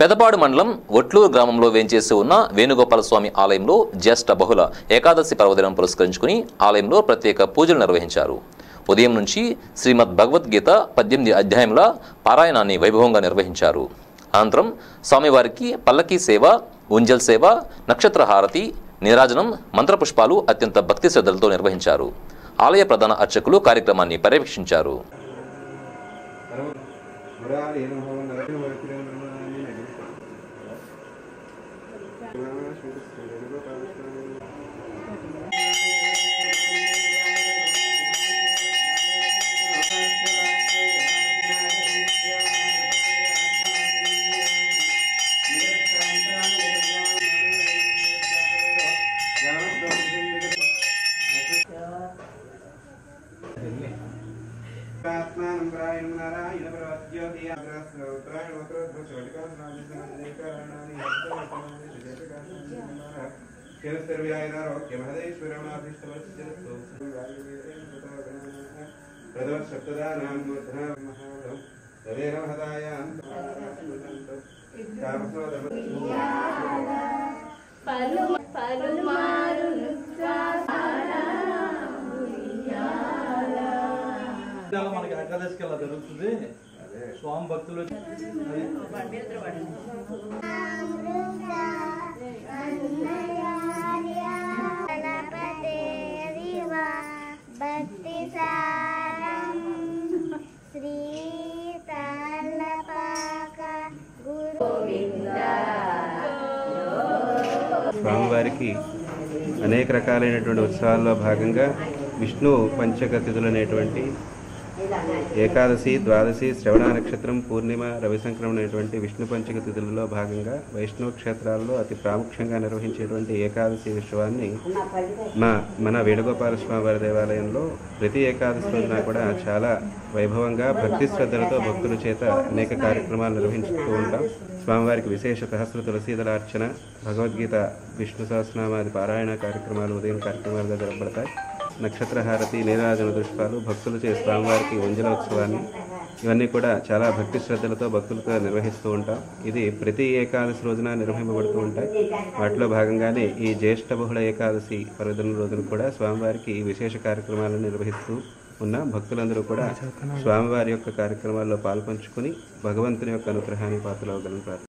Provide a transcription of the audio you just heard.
పెదపాడు మండలం ఒట్లూరు గ్రామంలో వేంచేసి ఉన్న వేణుగోపాల స్వామి ఆలయంలో జ్యేష్ఠ బహుళ ఏకాదశి పర్వదినం పురస్కరించుకుని ఆలయంలో ప్రత్యేక పూజలు నిర్వహించారు ఉదయం నుంచి శ్రీమద్ భగవద్గీత పద్దెనిమిది అధ్యాయముల పారాయణాన్ని వైభవంగా నిర్వహించారు అనంతరం స్వామివారికి పల్లకీ సేవ ఉంజల్ సేవ నక్షత్ర హారతి నీరాజనం మంత్రపుష్పాలు అత్యంత భక్తి శ్రద్ధలతో నిర్వహించారు ఆలయ ప్రధాన అర్చకులు కార్యక్రమాన్ని పర్యవేక్షించారు ఆత్మానం ప్రాయం నారాయణ ప్రవద్యోతి అగ్రస్త్రాయణ వక్రోద్భుషోటికారణాన్ని ప్రదోషప్తదానాం మూర్ధనా మహాబలం రవేణ హదాయాం పలు పలుమారును ఇవాళ మనకి ఏకాదశికి అలా జరుగుతుంది స్వామి భక్తులు భక్తి సారం శ్రీ తల్లపాక గురు స్వామివారికి అనేక రకాలైనటువంటి ఉత్సవాల్లో భాగంగా విష్ణు పంచక తిథులు అనేటువంటి ఏకాదశి ద్వాదశి శ్రవణ నక్షత్రం పూర్ణిమ రవి సంక్రమణ అనేటువంటి విష్ణు పంచక తిథులలో భాగంగా వైష్ణవ క్షేత్రాల్లో అతి ప్రాముఖ్యంగా నిర్వహించేటువంటి ఏకాదశి ఉత్సవాన్ని మా మన వేణుగోపాల స్వామి వారి దేవాలయంలో ప్రతి ఏకాదశి రోజున కూడా చాలా వైభవంగా భక్తి శ్రద్ధలతో భక్తుల చేత అనేక కార్యక్రమాలు నిర్వహించుతూ ఉంటాం స్వామివారికి విశేష సహస్ర తులసీదలార్చన భగవద్గీత విష్ణు సహస్రనామాది పారాయణ కార్యక్రమాలు ఉదయం కార్యక్రమాలుగా జరపబడతాయి నక్షత్రహారతి నీరాజన దృష్పాలు భక్తులచే స్వామివారికి వంజల ఉత్సవాన్ని ఇవన్నీ కూడా చాలా భక్తి శ్రద్ధలతో భక్తులతో నిర్వహిస్తూ ఉంటాం ఇది ప్రతి ఏకాదశి రోజున నిర్వహింపబడుతూ ఉంటాయి వాటిలో భాగంగానే ఈ జ్యేష్ఠ బహుళ ఏకాదశి పర్వదిన రోజున కూడా స్వామివారికి విశేష కార్యక్రమాలను నిర్వహిస్తూ ఉన్న భక్తులందరూ కూడా స్వామివారి యొక్క కార్యక్రమాల్లో పాల్పంచుకుని భగవంతుని యొక్క అనుగ్రహాన్ని పాత్రలవగలను ప్రార్థన